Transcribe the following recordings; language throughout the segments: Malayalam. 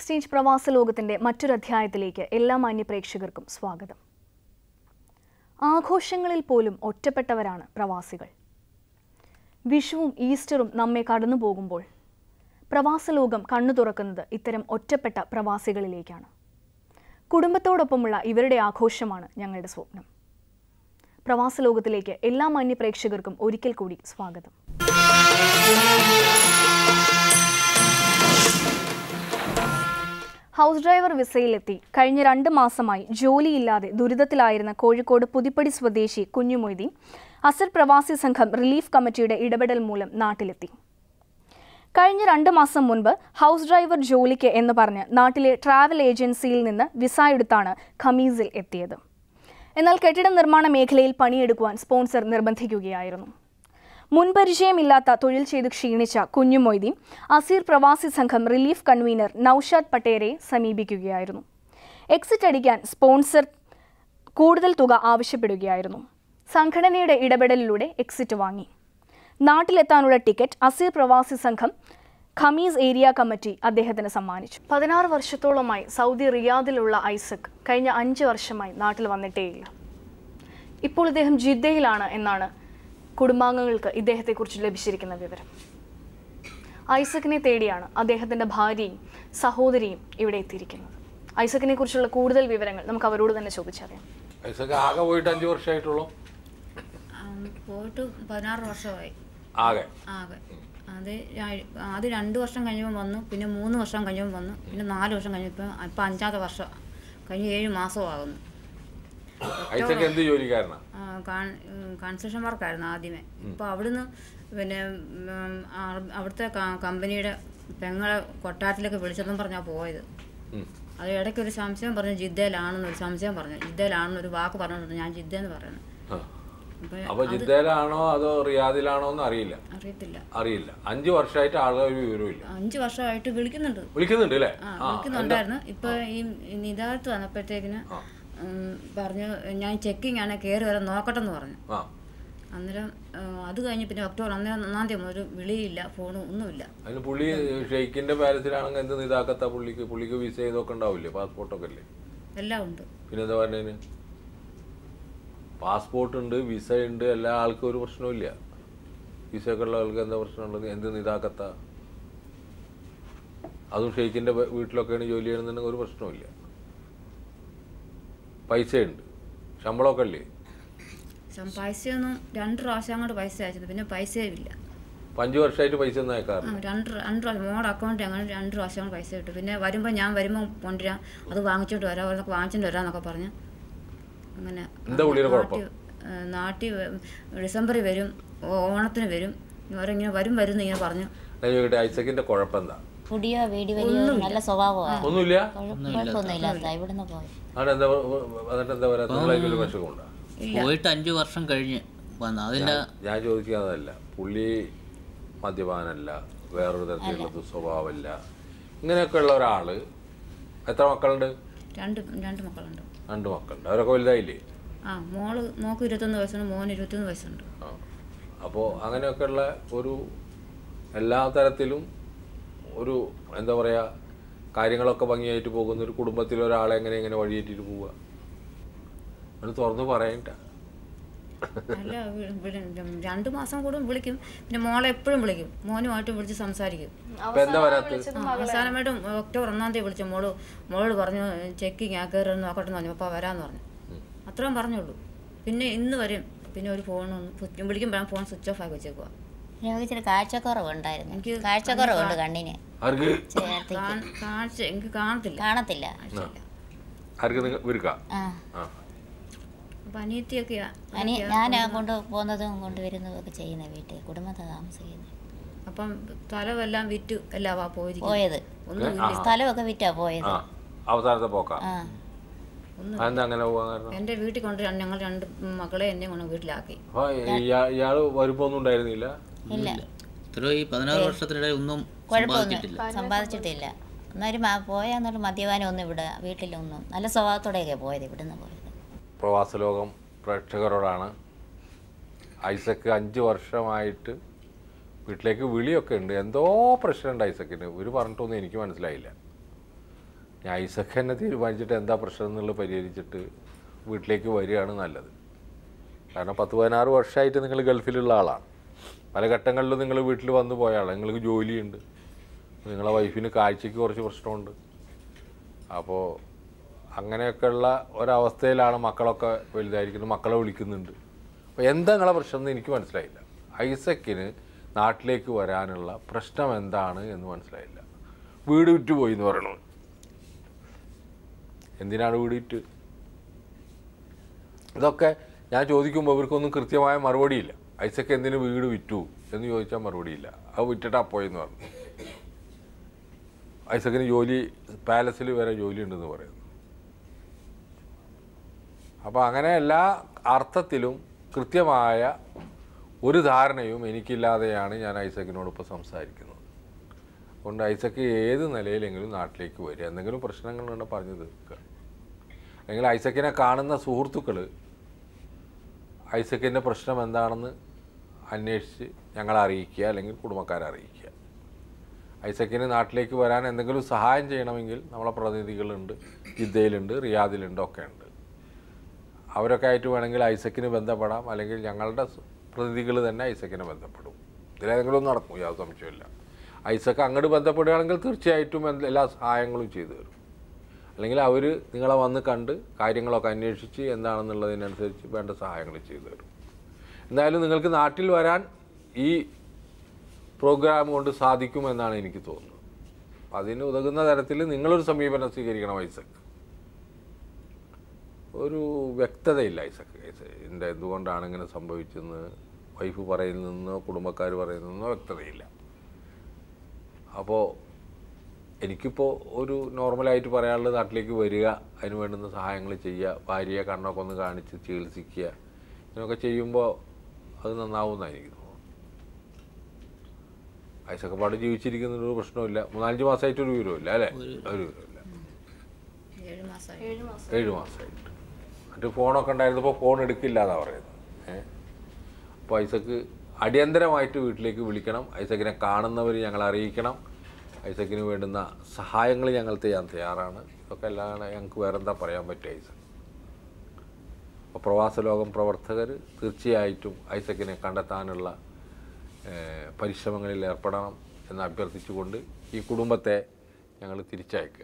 എക്സ്ചേഞ്ച് പ്രവാസ ലോകത്തിന്റെ മറ്റൊരു അധ്യായത്തിലേക്ക് എല്ലാ മാന്യ പ്രേക്ഷകർക്കും സ്വാഗതം ആഘോഷങ്ങളിൽ പോലും ഒറ്റപ്പെട്ടവരാണ് പ്രവാസികൾ വിഷുവും ഈസ്റ്ററും നമ്മെ കടന്നു പോകുമ്പോൾ പ്രവാസ ലോകം കണ്ണു തുറക്കുന്നത് ഇത്തരം ഒറ്റപ്പെട്ട പ്രവാസികളിലേക്കാണ് കുടുംബത്തോടൊപ്പമുള്ള ഇവരുടെ ആഘോഷമാണ് ഞങ്ങളുടെ സ്വപ്നം പ്രവാസ ലോകത്തിലേക്ക് എല്ലാ മാന്യ പ്രേക്ഷകർക്കും ഒരിക്കൽ കൂടി സ്വാഗതം ഹൗസ് ഡ്രൈവർ വിസയിലെത്തി കഴിഞ്ഞ രണ്ട് മാസമായി ജോലിയില്ലാതെ ദുരിതത്തിലായിരുന്ന കോഴിക്കോട് പുതിപ്പടി സ്വദേശി കുഞ്ഞുമൊയ്തീൻ അസർ പ്രവാസി സംഘം റിലീഫ് കമ്മിറ്റിയുടെ ഇടപെടൽ മൂലം നാട്ടിലെത്തി കഴിഞ്ഞ രണ്ട് മാസം മുൻപ് ഹൗസ് ഡ്രൈവർ ജോലിക്ക് എന്ന് പറഞ്ഞ് നാട്ടിലെ ട്രാവൽ ഏജൻസിയിൽ നിന്ന് വിസ എടുത്താണ് ഖമീസിൽ എത്തിയത് എന്നാൽ കെട്ടിട നിർമ്മാണ മേഖലയിൽ പണിയെടുക്കുവാൻ സ്പോൺസർ നിർബന്ധിക്കുകയായിരുന്നു മുൻപരിചയമില്ലാത്ത തൊഴിൽ ചെയ്ത് ക്ഷീണിച്ച കുഞ്ഞുമൊയ്തീൻ അസീർ പ്രവാസി സംഘം റിലീഫ് കൺവീനർ നൌഷാദ് പട്ടേരെ സമീപിക്കുകയായിരുന്നു എക്സിറ്റ് അടിക്കാൻ സ്പോൺസർ കൂടുതൽ തുക ആവശ്യപ്പെടുകയായിരുന്നു സംഘടനയുടെ ഇടപെടലിലൂടെ എക്സിറ്റ് വാങ്ങി നാട്ടിലെത്താനുള്ള ടിക്കറ്റ് അസീർ പ്രവാസി സംഘം ഖമീസ് ഏരിയ കമ്മിറ്റി അദ്ദേഹത്തിന് സമ്മാനിച്ചു പതിനാറ് വർഷത്തോളമായി സൗദി റിയാദിലുള്ള ഐസക് കഴിഞ്ഞ അഞ്ച് വർഷമായി നാട്ടിൽ വന്നിട്ടേയില്ല ഇപ്പോൾ ഇദ്ദേഹം ജിദ്ദയിലാണ് എന്നാണ് കുടുംബാംഗങ്ങൾക്ക് ഇദ്ദേഹത്തെക്കുറിച്ച് ലഭിച്ചിരിക്കുന്ന വിവരം ഐസക്കിനെ തേടിയാണ് അദ്ദേഹത്തിൻ്റെ ഭാര്യയും സഹോദരിയും ഇവിടെ എത്തിയിരിക്കുന്നത് ഐസക്കിനെ കുറിച്ചുള്ള കൂടുതൽ വിവരങ്ങൾ നമുക്ക് അവരോട് തന്നെ ചോദിച്ചറിയാം ഐസക്ക് ആകെ പോയിട്ട് അഞ്ച് വർഷമായിട്ടുള്ളൂ ഉം, പോയിട്ട് പതിനാറ് വർഷമായി ആകെ ആകെ അത് ര- അത് രണ്ട് വർഷം കഴിയുമ്പോൾ വന്നു പിന്നെ മൂന്ന് വർഷം കഴിയുമ്പോൾ വന്നു പിന്നെ നാല് വർഷം കഴിഞ്ഞപ്പോൾ ഇപ്പം അഞ്ചാമത്തെ വർഷം കഴിഞ്ഞ് ഏഴ് മാസമാകുന്നു ഐസക്ക് എന്ത് ജോലിക്കാരനാ ആ, കാൺ- ഉം, കൺസ്ട്രക്ഷൻ വർക്കായിരുന്നു ആദ്യമേ ഇപ്പോൾ അവിടുന്ന് പിന്നെ ഉം, ആ- അവിടുത്തെ ക- കമ്പനിയുടെ പെങ്ങളെ കൊട്ടാരത്തിലേക്ക് വിളിച്ചെന്നും പറഞ്ഞാൽ പോയത് ഉം. അത് ഇടയ്ക്ക് ഒരു സംശയം പറഞ്ഞു ജിദ്ദയിലാണെന്നൊരു സംശയം പറഞ്ഞു ജിദ്ദയിലാണെന്നൊരു വാക്ക് പറഞ്ഞിട്ടുണ്ട് ഞാൻ ജിദ്ദയെന്ന് പറയുന്നത് ആ. അപ്പോൾ അപ്പൊ ജിദ്ദയിലാണോ അതോ റിയാദിലാണോ എന്ന് അറിയില്ല അറിയത്തില്ല അറിയില്ല അഞ്ച് വർഷമായിട്ട് ആളുടെ ഒരു വിവരമില്ല അഞ്ച് വർഷമായിട്ട് വിളിക്കുന്നുണ്ട് വിളിക്കുന്നുണ്ട് അല്ലേ ആ ആ വിളിക്കുന്നുണ്ടായിരുന്നു ഇപ്പൊ ഈ നിദാത്ത് വന്നപ്പോഴത്തേക്കിന് ഉം, പറഞ്ഞു ഞാൻ ചെക്കിംഗ് ആണ് കയറി വരാൻ നോക്കട്ടെ എന്ന് പറഞ്ഞു ആ അന്നേരം ആ, അത് കഴിഞ്ഞ് പിന്നെ ഒക്ടോബർ അന്നേരം ഒന്നാം തീയതി മുതൽ ഒരു വിളിയില്ല ഫോണും ഒന്നുമില്ല അതിന് പുള്ളി ഷെയ്ക്കിന്റെ പാലസിലാണെങ്കിൽ എന്ത് ഇതാക്കത്ത പുള്ളിക്ക് പുള്ളിക്ക് വിസ ചെയ്തൊക്കെ ഉണ്ടാവില്ലേ പാസ്പോർട്ടൊക്കെ അല്ലേ എല്ലാം ഉണ്ട് പിന്നെ എന്താ പറഞ്ഞതിന് പാസ്പോർട്ട് ഉണ്ട് വിസ ഉണ്ട് എല്ലാ ആൾക്കും ഒരു പ്രശ്നമില്ല വിസ ഒക്കെ ഉള്ള ആൾക്ക് എന്താ പ്രശ്നമുള്ളത് എന്ത് ഇതാക്കത്ത അതും ഷെയ്ക്കിന്റെ വ- വീട്ടിലൊക്കെയാണ് ജോലി ചെയ്യണമെന്നുണ്ടെങ്കിൽ ഒരു പ്രശ്നമില്ല പൈസ ഉണ്ട് ശമ്പളമൊക്കെ അല്ലേ ശം- പൈസയൊന്നും രണ്ട് പ്രാവശ്യം അങ്ങോട്ട് പൈസ അയച്ചത് പിന്നെ പൈസയും ഇല്ല ഇപ്പൊ അഞ്ച് വർഷമായിട്ട് പൈസ ഒന്നും ആ, അയക്കാറില്ല രണ്ട് പ്ര- രണ്ട് പ്രാവശ്യം മോളുടെ അക്കൗണ്ടിൽ അങ്ങനെ രണ്ട് പ്രാവശ്യം അങ്ങോട്ട് പൈസ കിട്ടും പിന്നെ വരുമ്പോൾ ഞാൻ വരുമ്പോൾ കൊണ്ടുവരാം അത് വാങ്ങിച്ചോണ്ട് വരാം അവരൊക്കെ വാങ്ങിച്ചോണ്ട് വരാമെന്നൊക്കെ പറഞ്ഞ് അങ്ങനെ എന്താ പുള്ളിയുടെ കുഴപ്പം? നാട്ടിൽ ഏ, നാട്ടിൽ വ- ഡിസംബറിൽ വരും ഓ- ഓണത്തിന് വരും അവരിങ്ങനെ വരും വരുന്ന ഇങ്ങനെ പറഞ്ഞു ഞാൻ ചോദിക്കട്ടെ ഐസക്കിന്റെ കുഴപ്പം എന്താ കുടിയോ വീടി വലിയോ നല്ല സ്വഭാവമാണ് ഒന്നുമില്ല കുഴപ്പമൊന്നും ഇല്ലാത്ത ഇവിടുന്ന് പോയി അവിടെ എന്താ എന്നിട്ട് എന്താ പറയാ നിങ്ങളതിൽ വിഷമമുണ്ടോ പോയിട്ട് അഞ്ചു വർഷം കഴിഞ്ഞ് വന്നു അതിന്റെ ഞാൻ ചോദിക്കാതല്ല പുള്ളി മദ്യപാനല്ല വേറൊരു തരത്തിലുള്ള ദുസ്വഭാവമല്ല ഇങ്ങനെയൊക്കെ ഉള്ള ഒരാള് എത്ര മക്കളുണ്ട് രണ്ട് രണ്ട് മക്കളുണ്ട് രണ്ട് മക്കളുണ്ട് അവരൊക്കെ വലുതായില്ലേ ആ മോള് മോക്ക് ഇരുപത്തൊന്ന് വയസ്സുണ്ട് മോന് ഇരുപത്തൊന്ന് വയസ്സുണ്ട് ആ അപ്പോൾ അങ്ങനെയൊക്കെയുള്ള ഒരു എല്ലാ തരത്തിലും ഒരു എന്താ പറയുക കാര്യങ്ങളൊക്കെ ഭംഗിയായിട്ട് പോകുന്ന ഒരു കുടുംബത്തിൽ ഒരാളെ എങ്ങനെ എങ്ങനെ വഴിയേറ്റിട്ട് പോവുക അത് തുറന്ന് പറയണ്ട അല്ല വി- വിളി- രണ്ട് മാസം കൂടും വിളിക്കും പിന്നെ മോളെ എപ്പോഴും വിളിക്കും മോനുമായിട്ട് വിളിച്ച് സംസാരിക്കും ഇപ്പൊ എന്താ വരാത്തത് ആ, അവസാനമായിട്ടും ഒക്ടോബർ ഒന്നാം തീയതി വിളിച്ചു മോള് മോള് പറഞ്ഞു ചെക്കിങ് ആ കയറി നോക്കട്ടെ എന്ന് പറഞ്ഞു അപ്പോൾ വരാമെന്ന് പറഞ്ഞു അത്രയും പറഞ്ഞുള്ളൂ പിന്നെ ഇന്ന് വരും പിന്നെ ഒരു ഫോണൊന്നും വിളിക്കുമ്പോഴാണ് ഫോൺ സ്വിച്ച് ഓഫ് ആക്കി വെച്ചേക്കുക ഞങ്ങൾക്ക് ഇച്ചിരി കാഴ്ചക്കുറവുണ്ടായിരുന്നു എനിക്ക് കാഴ്ചക്കുറവുണ്ട് കണ്ണിന് ആർക്ക് ചേർത്തേക്ക് കാഴ്ച എനിക്ക് കാണത്തില്ല കാണത്തില്ല ആർക്ക് നിങ്ങൾ ഇവർക്കാ ആ ആ അപ്പം അനിയത്തിയൊക്കെയാ അനി ഞാൻ കൊണ്ട് പോകുന്നതും കൊണ്ടുവരുന്നതും ഒക്കെ ചെയ്യുന്ന വീട്ടിൽ കുടുംബത്തെ താമസിക്കുന്നത് അപ്പം സ്ഥലമെല്ലാം വിറ്റ് എല്ലാം വാ പോയിരിക്കും പോയത് ഒന്നും സ്ഥലമൊക്കെ വിറ്റാ പോയത് ആ അവസാനത്തെ പോക്കാ ആ അതെന്താ അങ്ങനെ പോകാൻ കാരണം എൻ്റെ വീട്ടിൽ കൊണ്ട് ഞങ്ങൾ രണ്ട് മക്കളെ എന്നെ കൊണ്ട് വീട്ടിലാക്കി അപ്പൊ ഇയാ- ഇയാള് വരുമ്പോ ഒന്നും ഉണ്ടായിരുന്നില്ല ഇല്ല ഇത്ര ഈ പതിനാറ് വർഷത്തിനിടെ ഒന്നും സമ്പാദിച്ചിട്ടില്ല കുഴപ്പമൊന്നും സമ്പാദിച്ചിട്ടില്ല എന്നാലും ആ പോയാന്നൊരു മദ്യപാനം ഒന്നും ഇവിടെ വീട്ടിലൊന്നും നല്ല സ്വഭാവത്തോടെയൊക്കെ പോയത് ഇവിടുന്ന് പോയത് പ്രവാസ ലോകം പ്രേക്ഷകരോടാണ് ഐസക്ക് അഞ്ച് വർഷമായിട്ട് വീട്ടിലേക്ക് വിളിയൊക്കെ ഉണ്ട് എന്തോ പ്രശ്നമുണ്ട് ഐസക്കിന് ഇവർ പറഞ്ഞിട്ടൊന്നും എനിക്ക് മനസ്സിലായില്ല ഞാൻ ഐസക് തന്നെ തീരുമാനിച്ചിട്ട് എന്താ പ്രശ്നം എന്നുള്ളത് പരിഹരിച്ചിട്ട് വീട്ടിലേക്ക് വരികയാണ് നല്ലത് കാരണം പത്ത് പതിനാറ് വർഷമായിട്ട് നിങ്ങൾ ഗൾഫിലുള്ള ആളാണ് പല ഘട്ടങ്ങളിലും നിങ്ങൾ വീട്ടിൽ വന്നു പോയ ആളാണ് നിങ്ങൾക്ക് ജോലിയുണ്ട് നിങ്ങളെ വൈഫിന് കാഴ്ചയ്ക്ക് കുറച്ച് പ്രശ്നമുണ്ട് അപ്പോൾ അങ്ങനെയൊക്കെയുള്ള ഒരവസ്ഥയിലാണ് മക്കളൊക്കെ വലുതായിരിക്കുന്നത് മക്കളെ വിളിക്കുന്നുണ്ട് അപ്പോൾ എന്താ നിങ്ങളെ പ്രശ്നം എന്ന് എനിക്ക് മനസ്സിലായില്ല ഐസക്കിന് നാട്ടിലേക്ക് വരാനുള്ള പ്രശ്നം എന്താണ് എന്ന് മനസ്സിലായില്ല വീട് വിറ്റ് പോയി എന്ന് പറയണു എന്തിനാണ് വീട് വിറ്റ് ഇതൊക്കെ ഞാൻ ചോദിക്കുമ്പോൾ ഇവർക്കൊന്നും കൃത്യമായ മറുപടിയില്ല ഐസക്ക് എന്തിന് വീട് വിറ്റു എന്ന് ചോദിച്ചാൽ മറുപടിയില്ല അത് വിറ്റിട്ടാ പോയെന്ന് പറഞ്ഞു ഐസക്കിന് ജോലി പാലസിൽ വരെ ജോലി ഉണ്ടെന്ന് പറയുന്നു അപ്പോൾ അങ്ങനെ എല്ലാ അർത്ഥത്തിലും കൃത്യമായ ഒരു ധാരണയും എനിക്കില്ലാതെയാണ് ഞാൻ ഐസക്കിനോട് ഇപ്പോൾ സംസാരിക്കുന്നത് അതുകൊണ്ട് ഐസക്ക് ഏത് നിലയിലെങ്കിലും നാട്ടിലേക്ക് വരിക എന്തെങ്കിലും പ്രശ്നങ്ങളുണ്ടെങ്കിൽ പറഞ്ഞു തീർക്കുക അല്ലെങ്കിൽ ഐസക്കിനെ കാണുന്ന സുഹൃത്തുക്കൾ ഐസക്കിൻ്റെ പ്രശ്നം എന്താണെന്ന് അന്വേഷിച്ച് ഞങ്ങളെ അറിയിക്കുക അല്ലെങ്കിൽ കുടുംബക്കാരെ അറിയിക്കുക ഐസക്കിന് നാട്ടിലേക്ക് വരാൻ എന്തെങ്കിലും സഹായം ചെയ്യണമെങ്കിൽ നമ്മളെ പ്രതിനിധികളുണ്ട് ജിദ്ദയിലുണ്ട് റിയാദിലുണ്ട് ഒക്കെ ഉണ്ട് അവരൊക്കെ ആയിട്ട് വേണമെങ്കിൽ ഐസക്കിന് ബന്ധപ്പെടാം അല്ലെങ്കിൽ ഞങ്ങളുടെ പ്രതിനിധികൾ തന്നെ ഐസക്കിനെ ബന്ധപ്പെടും ഇതിലേതെങ്കിലും നടക്കും യാതൊരു സംശയമില്ല ഐസക്ക് അങ്ങോട്ട് ബന്ധപ്പെടുകയാണെങ്കിൽ തീർച്ചയായിട്ടും എന്ത് എല്ലാ സഹായങ്ങളും ചെയ്തു തരും അല്ലെങ്കിൽ അവർ നിങ്ങളെ വന്ന് കണ്ട് കാര്യങ്ങളൊക്കെ അന്വേഷിച്ച് എന്താണെന്നുള്ളതിനനുസരിച്ച് വേണ്ട സഹായങ്ങൾ ചെയ്തു തരും എന്തായാലും നിങ്ങൾക്ക് നാട്ടിൽ വരാൻ ഈ പ്രോഗ്രാം കൊണ്ട് സാധിക്കുമെന്നാണ് എനിക്ക് തോന്നുന്നത് അപ്പം അതിന് ഉതകുന്ന തരത്തിൽ നിങ്ങളൊരു സമീപനം സ്വീകരിക്കണം ഐസക്ക് ഒരു വ്യക്തതയില്ല ഐസക്ക് എൻ്റെ എന്തുകൊണ്ടാണ് ഇങ്ങനെ സംഭവിച്ചെന്ന് വൈഫ് പറയുന്നതെന്നോ കുടുംബക്കാർ പറയുന്നതെന്നോ വ്യക്തതയില്ല അപ്പോൾ എനിക്കിപ്പോൾ ഒരു നോർമലായിട്ട് പറയാനുള്ളത് നാട്ടിലേക്ക് വരിക അതിന് വേണ്ടുന്ന സഹായങ്ങൾ ചെയ്യുക ഭാര്യയെ കണ്ണൊക്കെ ഒന്ന് കാണിച്ച് ചികിത്സിക്കുക ഇങ്ങനെയൊക്കെ ചെയ്യുമ്പോൾ അത് നന്നാവുമെന്നാണ് എനിക്ക് തോന്നുന്നത് ഐസക്കപ്പാട് ജീവിച്ചിരിക്കുന്നതിന് ഒരു പ്രശ്നമില്ല മൂന്നാലഞ്ച് മാസമായിട്ട് ഒരു വിവരമില്ല അല്ലേ ഒരു വിവരമില്ല ഏഴ് മാസമായി ഏഴ് മാസമായിട്ട് മറ്റു ഫോണൊക്കെ ഉണ്ടായിരുന്നപ്പോൾ ഫോൺ എടുക്കില്ല എന്നാണ് പറയുന്നത് ഏഹ് അപ്പോൾ ഐസക്ക് അടിയന്തരമായിട്ട് വീട്ടിലേക്ക് വിളിക്കണം ഐസക്കിനെ കാണുന്നവർ ഞങ്ങളെ അറിയിക്കണം ഐസക്കിന് വേണ്ടുന്ന സഹായങ്ങൾ ഞങ്ങൾ ചെയ്യാൻ തയ്യാറാണ് ഇതൊക്കെ അല്ലാതെ ഞങ്ങൾക്ക് വേറെ എന്താ പറയാൻ പറ്റുക ഐസക് അപ്പോൾ പ്രവാസ ലോകം പ്രവർത്തകർ തീർച്ചയായിട്ടും ഐസക്കിനെ കണ്ടെത്താനുള്ള ഏഹ്, പരിശ്രമങ്ങളിൽ ഏർപ്പെടണം എന്ന് അഭ്യർത്ഥിച്ചുകൊണ്ട് ഈ കുടുംബത്തെ ഞങ്ങൾ തിരിച്ചയക്കുക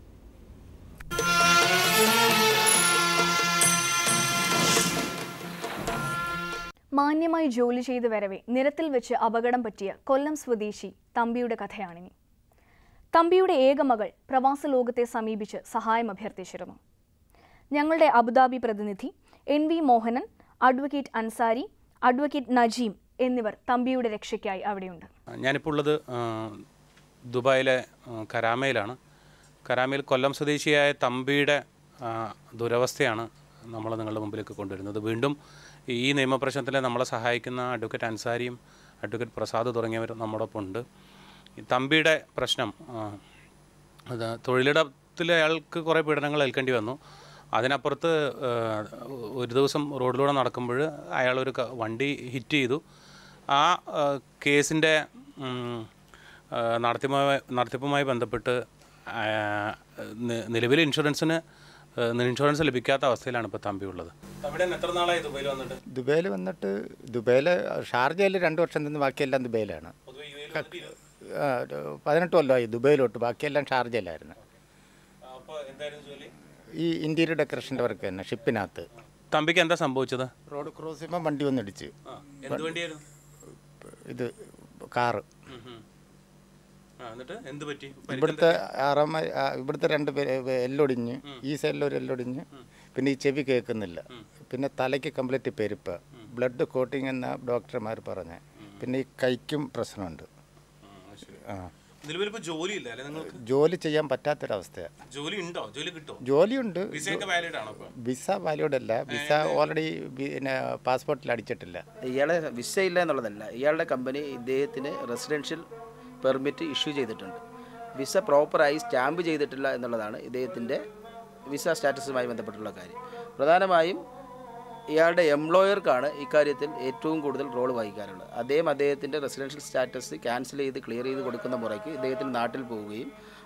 മാന്യമായി ജോലി ചെയ്തു വരവെ നിരത്തിൽ വെച്ച് അപകടം പറ്റിയ കൊല്ലം സ്വദേശി തമ്പിയുടെ കഥയാണിനി തമ്പിയുടെ ഏക മകൾ പ്രവാസ ലോകത്തെ സമീപിച്ച് സഹായം അഭ്യർത്ഥിച്ചിരുന്നു ഞങ്ങളുടെ അബുദാബി പ്രതിനിധി N V Mohanan advocate Ansari advocate Najeem എന്നിവർ തമ്പിയുടെ രക്ഷയ്ക്കായി അവിടെയുണ്ട് ഞാനിപ്പോൾ ഉള്ളത് ആ, ദുബായിലെ ആ, കരാമയിലാണ് കരാമയിൽ കൊല്ലം സ്വദേശിയായ തമ്പിയുടെ ആ, ദുരവസ്ഥയാണ് നമ്മൾ നിങ്ങളുടെ മുമ്പിലേക്ക് കൊണ്ടുവരുന്നത് വീണ്ടും ഈ നിയമപ്രശ്നത്തിൽ നമ്മളെ സഹായിക്കുന്ന അഡ്വക്കേറ്റ് അൻസാരിയും അഡ്വക്കേറ്റ് പ്രസാദ് തുടങ്ങിയവർ നമ്മോടൊപ്പം ഉണ്ട് ഈ തമ്പിയുടെ പ്രശ്നം ആ, അത് തൊഴിലിടത്തിൽ അയാൾക്ക് കുറേ പീഡനങ്ങൾ ഏൽക്കേണ്ടി വന്നു അതിനപ്പുറത്ത് ആ, ഒരു ദിവസം റോഡിലൂടെ നടക്കുമ്പോൾ അയാളൊരു ക- വണ്ടി ഹിറ്റ് ചെയ്തു ആ ആ, കേസിൻ്റെ ഉം, ആ, നടത്തിപ്പുമായി നടത്തിപ്പുമായി ബന്ധപ്പെട്ട് ആ, നി- നിലവിൽ ഇൻഷുറൻസിന് ആ, ഇൻഷുറൻസ് ലഭിക്കാത്ത അവസ്ഥയിലാണ് ഇപ്പോൾ തമ്പി ഉള്ളത് തമ്പിയുടെ എത്ര നാളായി ദുബൈയിൽ വന്നിട്ട് ദുബൈയിൽ വന്നിട്ട് ദുബൈയിൽ ഷാർജയിൽ രണ്ട് വർഷം നിന്ന് ബാക്കിയെല്ലാം ദുബൈയിലാണ് ആ, ഒരു പതിനെട്ട് കൊല്ലമായി ദുബൈയിലോട്ട് ബാക്കിയെല്ലാം ഷാർജയിലായിരുന്നു അപ്പോൾ എന്തായിരുന്നു ജോലി ഈ ഇൻറ്റീരിയർ ഡെക്കറേഷൻ്റെ വർക്ക് തന്നെ ഷിപ്പിനകത്ത് തമ്പിക്ക് എന്താ സംഭവിച്ചത് റോഡ് ക്രോസ് ചെയ്യുമ്പോൾ വണ്ടി വന്നിടിച്ച് ആ എന്ത് വണ്ടിയായിരുന്നു ഇത് കാറ് ഉം, ഉം. ആ എന്നിട്ട് എന്ത് പറ്റി ഇവിടുത്തെ ആറാമ ആ, ഇവിടുത്തെ രണ്ട് പേര് എല്ലൊടിഞ്ഞ് ഈ സൈഡിൽ ഒരു എല്ലൊടിഞ്ഞ് പിന്നെ ഈ ചെവി കേൾക്കുന്നില്ല പിന്നെ തലയ്ക്ക് കംപ്ലീറ്റ് പെരുപ്പ് ബ്ലഡ് കോട്ടിങ് എന്ന ഡോക്ടർമാർ പറഞ്ഞ് പിന്നെ ഈ കൈക്കും പ്രശ്നമുണ്ട് ആ നിലവിൽ ഇപ്പോൾ ജോലി ഇല്ല അല്ലെ നിങ്ങൾക്ക് ജോലി ചെയ്യാൻ പറ്റാത്തൊരവസ്ഥയാണ് ജോലി ഉണ്ടോ ജോലി കിട്ടോ ജോലിയുണ്ട് വിസയൊക്കെ വാലിഡ് ആണോ ഇപ്പോൾ വിസ വാല്യൂഡ് അല്ല വിസ ഓൾറെഡി പിന്നെ പാസ്പോർട്ടിൽ അടിച്ചിട്ടില്ല ഇയാളെ വിസ ഇല്ല എന്നുള്ളതല്ല ഇയാളുടെ കമ്പനി ഇദ്ദേഹത്തിന് റെസിഡൻഷ്യൽ പെർമിറ്റ് ഇഷ്യൂ ചെയ്തിട്ടുണ്ട് വിസ പ്രോപ്പറായി സ്റ്റാമ്പ് ചെയ്തിട്ടില്ല എന്നുള്ളതാണ് ഇദ്ദേഹത്തിൻ്റെ വിസ സ്റ്റാറ്റസുമായി ബന്ധപ്പെട്ടുള്ള കാര്യം പ്രധാനമായും ഇയാളുടെ എംപ്ലോയർക്കാണ് ഇക്കാര്യത്തിൽ ഏറ്റവും കൂടുതൽ റോൾ വഹിക്കാനുള്ളത് അദ്ദേഹം അദ്ദേഹത്തിൻ്റെ റെസിഡൻഷ്യൽ സ്റ്റാറ്റസ് ക്യാൻസൽ ചെയ്ത് ക്ലിയർ ചെയ്ത് കൊടുക്കുന്ന മുറയ്ക്ക് ഇദ്ദേഹത്തിന് നാട്ടിൽ പോവുകയും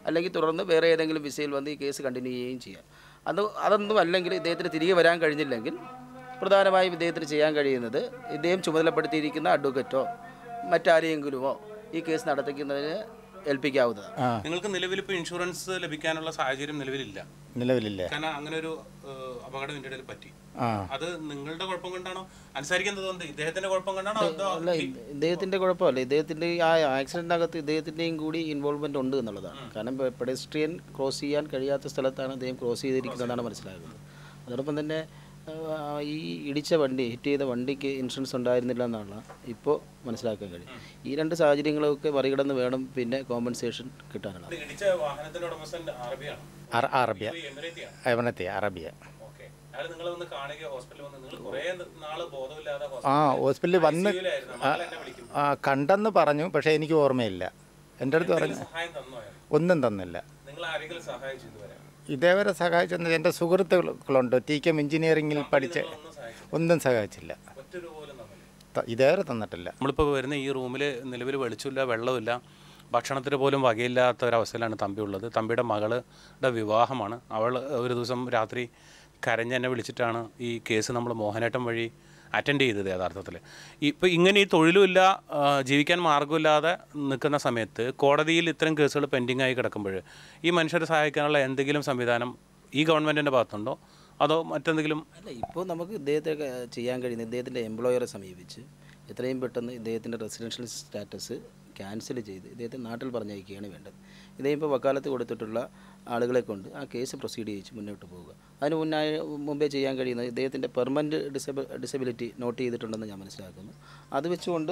അല്ലെങ്കിൽ തുടർന്ന് വേറെ ഏതെങ്കിലും വിസയിൽ വന്ന് ഈ കേസ് കണ്ടിന്യൂ ചെയ്യുകയും ചെയ്യാം അത് അതൊന്നും അല്ലെങ്കിൽ ഇദ്ദേഹത്തിന് തിരികെ വരാൻ കഴിഞ്ഞില്ലെങ്കിൽ പ്രധാനമായും ഇദ്ദേഹത്തിന് ചെയ്യാൻ കഴിയുന്നത് ഇദ്ദേഹം ചുമതലപ്പെടുത്തിയിരിക്കുന്ന അഡ്വക്കറ്റോ മറ്റാരെയെങ്കിലുമോ ഈ കേസ് നടത്തിക്കുന്നതിന് ഏൽപ്പിക്കാവുന്നതാണ് ആ നിങ്ങൾക്ക് നിലവിൽ ഇപ്പോൾ ഇൻഷുറൻസ് ലഭിക്കാനുള്ള സാഹചര്യം നിലവിലില്ല നിലവിലില്ല കാരണം അങ്ങനെ ഒരു ഏഹ്, അപകടം ഇതിൻ്റെ ഇടയിൽ പറ്റി ആ അത് നിങ്ങളുടെ കുഴപ്പം കൊണ്ടാണോ അനുസരിക്കുന്നത് കൊണ്ട് ഇദ്ദേഹത്തിന്റെ കുഴപ്പം കൊണ്ടാണോ അതോ അല്ല ഇത് ഇദ്ദേഹത്തിൻ്റെ കുഴപ്പമല്ല ഇദ്ദേഹത്തിൻ്റെ ഈ ആ ആക്സിഡൻറ്റിനകത്ത് ഇദ്ദേഹത്തിൻ്റെയും കൂടി ഇൻവോൾവ്മെൻ്റ് ഉണ്ട് എന്നുള്ളതാണ് കാരണം പെഡസ്ട്രിയൻ ക്രോസ് ചെയ്യാൻ കഴിയാത്ത സ്ഥലത്താണ് അദ്ദേഹം ക്രോസ് ചെയ്തിരിക്കുന്നതെന്നാണ് മനസ്സിലാക്കുന്നത് അതോടൊപ്പം തന്നെ ആ, ഈ ഇടിച്ച വണ്ടി ഹിറ്റ് ചെയ്ത വണ്ടിക്ക് ഇൻഷുറൻസ് ഉണ്ടായിരുന്നില്ല എന്നാണ് ഇപ്പോൾ മനസ്സിലാക്കാൻ കഴിയും ഈ രണ്ട് സാഹചര്യങ്ങളൊക്കെ മറികടന്ന് വേണം പിന്നെ കോമ്പൻസേഷൻ കിട്ടാനുള്ളത് ഇത് ഇടിച്ച വാഹനത്തിന്റെ ഉടമസ്ഥൻ അറബിയാണ് അറ- അറബിയ ഈ എമിറേറ്റിയാണ് എവനത്തെ അറബിയ ഓക്കെ അയാൾ നിങ്ങളെ വന്ന് കാണുകയോ ഹോസ്പിറ്റലിൽ വന്ന് നിങ്ങൾ കുറേ നാള് ബോധമില്ലാതെ ആ ഹോസ്പിറ്റലിൽ വന്ന് ഹോസ്പിറ്റലിലായിരുന്നു മകൾ എന്നെ വിളിക്കും ആ കണ്ടെന്ന് പറഞ്ഞു പക്ഷേ എനിക്ക് ഓർമ്മയില്ല എൻ്റെ അടുത്ത് പറഞ്ഞു സഹായം തന്നോ അയാൾ ഒന്നും തന്നില്ല നിങ്ങൾ ആരെങ്കിലും സഹായിച്ചു ഇതുവരെ ഇതേവരെ സഹായിച്ചെന്ന് എൻ്റെ സുഹൃത്തുക്കളുണ്ട് ടി കെ എഞ്ചിനീയറിങ്ങിൽ പഠിച്ച് ഒന്നും സഹായിച്ചു ഒന്നും സഹായിച്ചില്ല ഒറ്റ രൂപ പോലും തന്നില്ല ത- ഇതേവരെ തന്നിട്ടില്ല നമ്മളിപ്പോൾ വരുന്ന ഈ റൂമിൽ നിലവിൽ വെളിച്ചമില്ല വെള്ളമില്ല ഭക്ഷണത്തിന് പോലും വകയില്ലാത്ത ഒരവസ്ഥയിലാണ് തമ്പി ഉള്ളത് തമ്പിയുടെ മകളുടെ വിവാഹമാണ് അവൾ ഒരു ദിവസം രാത്രി കരഞ്ഞ് എന്നെ വിളിച്ചിട്ടാണ് ഈ കേസ് നമ്മൾ മോഹനേട്ടം വഴി അറ്റൻഡ് ചെയ്തത് യഥാർത്ഥത്തിൽ ഇപ്പോൾ ഇങ്ങനെ ഈ തൊഴിലുമില്ല ആ, ജീവിക്കാൻ മാർഗ്ഗമില്ലാതെ നിൽക്കുന്ന സമയത്ത് കോടതിയിൽ ഇത്തരം കേസുകൾ പെൻഡിങ് ആയി കിടക്കുമ്പോൾ ഈ മനുഷ്യരെ സഹായിക്കാനുള്ള എന്തെങ്കിലും സംവിധാനം ഈ ഗവൺമെൻറ്റിൻ്റെ ഭാഗത്തുണ്ടോ അതോ മറ്റെന്തെങ്കിലും അല്ല ഇപ്പോൾ നമുക്ക് ഇദ്ദേഹത്തെ ക- ചെയ്യാൻ കഴിയുന്ന ഇദ്ദേഹത്തിൻ്റെ എംപ്ലോയറെ സമീപിച്ച് എത്രയും പെട്ടെന്ന് ഇദ്ദേഹത്തിൻ്റെ റെസിഡൻഷ്യൽ സ്റ്റാറ്റസ് ക്യാൻസൽ ചെയ്ത് ഇദ്ദേഹത്തെ നാട്ടിൽ പറഞ്ഞയക്കുകയാണ് വേണ്ടത് ഇദ്ദേഹം ഇപ്പോൾ വക്കാലത്ത് കൊടുത്തിട്ടുള്ള ആളുകളെ കൊണ്ട് ആ കേസ് പ്രൊസീഡ് ചെയ്യിച്ച് മുന്നോട്ട് പോവുക അതിന് മുന്നായി മുമ്പേ ചെയ്യാൻ കഴിയുന്നത് ഇദ്ദേഹത്തിൻ്റെ പെർമനൻറ്റ് ഡിസബ ഡിസബിലിറ്റി നോട്ട് ചെയ്തിട്ടുണ്ടെന്ന് ഞാൻ മനസ്സിലാക്കുന്നു അത് വെച്ചുകൊണ്ട്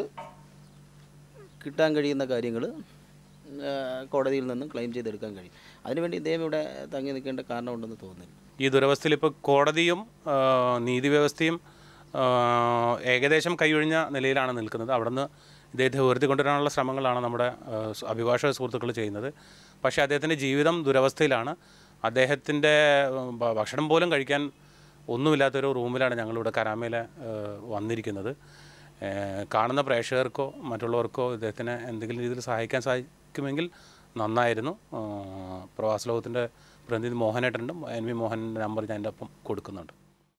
കിട്ടാൻ കഴിയുന്ന കാര്യങ്ങൾ കോടതിയിൽ നിന്നും ക്ലെയിം ചെയ്തെടുക്കാൻ കഴിയും അതിനുവേണ്ടി ഇദ്ദേഹം ഇവിടെ തങ്ങി നിൽക്കേണ്ട കാരണമുണ്ടെന്ന് തോന്നുന്നില്ല ഈ ദുരവസ്ഥയിൽ ഇപ്പോൾ കോടതിയും ആ, നീതി വ്യവസ്ഥയും ആ, ഏകദേശം കൈയൊഴിഞ്ഞ നിലയിലാണ് നിൽക്കുന്നത് അവിടുന്ന് ഇദ്ദേഹത്തെ ഉയർത്തി കൊണ്ടുവരാനുള്ള ശ്രമങ്ങളാണ് നമ്മുടെ ആ, സു- അഭിഭാഷക സുഹൃത്തുക്കൾ ചെയ്യുന്നത് പക്ഷേ അദ്ദേഹത്തിൻ്റെ ജീവിതം ദുരവസ്ഥയിലാണ് അദ്ദേഹത്തിൻ്റെ ഉം, ഭ- ഭക്ഷണം പോലും കഴിക്കാൻ ഒന്നുമില്ലാത്തൊരു റൂമിലാണ് ഞങ്ങളിവിടെ കരാമയിൽ വന്നിരിക്കുന്നത് ഏ, കാണുന്ന പ്രേക്ഷകർക്കോ മറ്റുള്ളവർക്കോ ഇദ്ദേഹത്തിനെ എന്തെങ്കിലും രീതിയിൽ സഹായിക്കാൻ സാധിക്കുമെങ്കിൽ നന്നായിരുന്നു ആ, പ്രവാസ ലോകത്തിൻ്റെ പ്രതിനിധി മോഹനേട്ടനുണ്ട് എൻ വി മോഹൻ്റെ നമ്പർ ഞാൻ എൻ്റെ ഒപ്പം കൊടുക്കുന്നുണ്ട്